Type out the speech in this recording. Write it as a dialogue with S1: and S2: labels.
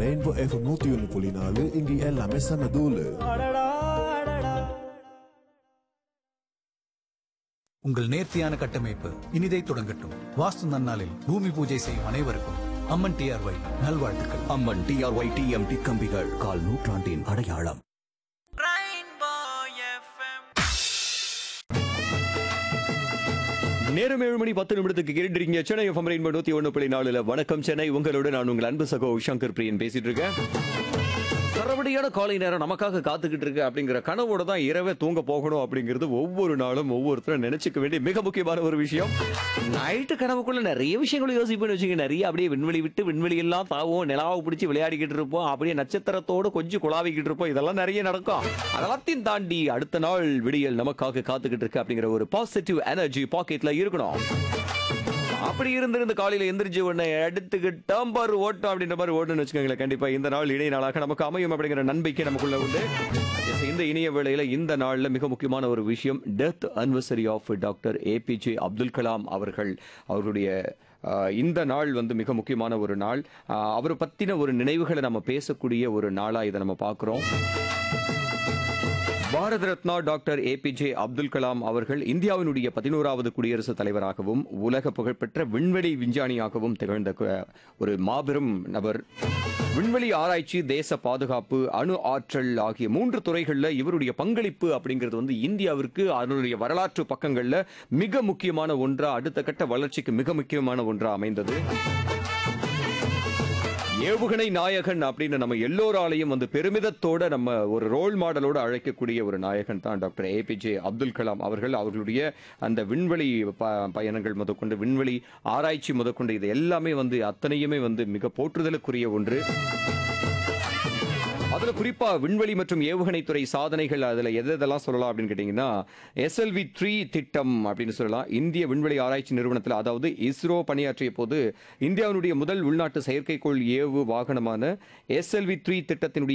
S1: rainbow F நூத்தி ஒன்னு புள்ளி நாலு இங்க எல்லாமே செம தூளு
S2: உங்கள் நேர்த்தியான கட்டமைப்பு இனிதை தொடங்கட்டும் வாஸ்து நன்னாளில் பூமி பூஜை செய்யும் அனைவருக்கும் அம்மன் டிஆர்ஒய் நல்வாழ்த்துக்கள்
S3: அம்மன் டிஆர்ஒய் டிஎம்டி கம்பிகள் கால் நூற்றாண்டின் அடையாளம் நேரம் ஏழு மணி பத்து நிமிடத்துக்கு கேட்டுறீங்க சென்னை எஃப்எம் ரெயின்போ நூத்தி ஒன்று புள்ளி நாலுல வணக்கம் சென்னை உங்களோட நான் உங்கள் அன்பு சகோ சங்கர் பிரியன் பேசிட்டு இருக்கேன் சரவடியான காலை நேரம் நமக்காக காத்துக்கிட்டு இருக்கு அப்படிங்கிற கனவோட தான் இரவே தூங்க போகணும் அப்படிங்கிறது ஒவ்வொரு நாளும் ஒவ்வொருத்தரும் நினைச்சுக்க வேண்டிய மிக முக்கியமான ஒரு விஷயம் நைட்டு கனவுக்குள்ள நிறைய விஷயங்களை யோசிப்பேன்னு வச்சுங்க நிறைய அப்படியே விண்வெளி விட்டு விண்வெளி எல்லாம் தாவும் நிலாவை பிடிச்சி விளையாடிக்கிட்டு இருப்போம் அப்படியே நட்சத்திரத்தோடு கொஞ்சம் குழாவிக்கிட்டு இருப்போம் இதெல்லாம் நிறைய நடக்கும் அதெல்லாத்தையும் தாண்டி அடுத்த நாள் விடியல் நமக்காக காத்துக்கிட்டு இருக்கு அப்படிங்கிற ஒரு பாசிட்டிவ் எனர்ஜி பாக்கெட்ல இருக்கணும் அப்படி இருந்திருந்து காலையில எந்திரிச்சு உடனே எடுத்துக்கிட்டோம் பாரு ஓட்டம் அப்படின்ற மாதிரி ஓட்டணும்னு வச்சுக்கோங்களேன் கண்டிப்பா இந்த நாள் இணைய நாளாக நமக்கு அமையும் அப்படிங்கிற நம்பிக்கை நமக்குள்ள உண்டு Yes, இந்த இனிய வேளையில இந்த நாள்ல மிக முக்கியமான ஒரு விஷயம் death anniversary of doctor APJ Abdul Kalam அவர்கள் அவருடைய ஆஹ், இந்த நாள் வந்து மிக முக்கியமான ஒரு நாள் ஆஹ், அவரை பத்தின ஒரு நினைவுகளை நம்ம பேசக்கூடிய ஒரு நாளா இதை நம்ம பார்க்கிறோம் பாரத ரத்னா டாக்டர் ஏபிஜே அப்துல் கலாம் அவர்கள் இந்தியாவினுடைய பதினோராவது குடியரசுத் தலைவராகவும் உலக புகழ்பெற்ற விண்வெளி விஞ்ஞானியாகவும் திகழ்ந்த கு- ஒரு மாபெரும் நபர் விண்வெளி ஆராய்ச்சி தேச பாதுகாப்பு அணு ஆற்றல் ஆகிய மூன்று துறைகளில் இவருடைய பங்களிப்பு அப்படிங்கிறது வந்து இந்தியாவிற்கு அதனுடைய வரலாற்று பக்கங்களில் மிக முக்கியமான ஒன்றா அடுத்த கட்ட வளர்ச்சிக்கு மிக முக்கியமான ஒன்றா அமைந்தது ஏவுகணை நாயகன் அப்படின்னு நம்ம எல்லோராலையும் வந்து பெருமிதத்தோட நம்ம ஒரு ரோல் மாடலோட அழைக்கக்கூடிய ஒரு நாயகன் தான் டாக்டர் ஏபிஜே அப்துல் கலாம் அவர்கள் அவர்களுடைய அந்த விண்வெளி ப- பயணங்கள் முதற்கொண்டு விண்வெளி ஆராய்ச்சி முதற்கொண்டு இது எல்லாமே வந்து அத்தனையுமே வந்து மிக போற்றுதலுக்குரிய ஒன்று அதுல குறிப்பா விண்வெளி மற்றும் ஏவுகணை துறை சாதனைகள் அதுல எது எதெல்லாம் சொல்லலாம் அப்படின்னு கேட்டீங்கன்னா எஸ்எல்வி த்ரீ திட்டம் அப்படின்னு சொல்லலாம் இந்திய விண்வெளி ஆராய்ச்சி நிறுவனத்தில் அதாவது இஸ்ரோ பணியாற்றிய போது இந்தியாவினுடைய முதல் உள்நாட்டு செயற்கைக்கோள் ஏவு வாகனமான எஸ்எல்வி த்ரீ திட்டத்தினுடைய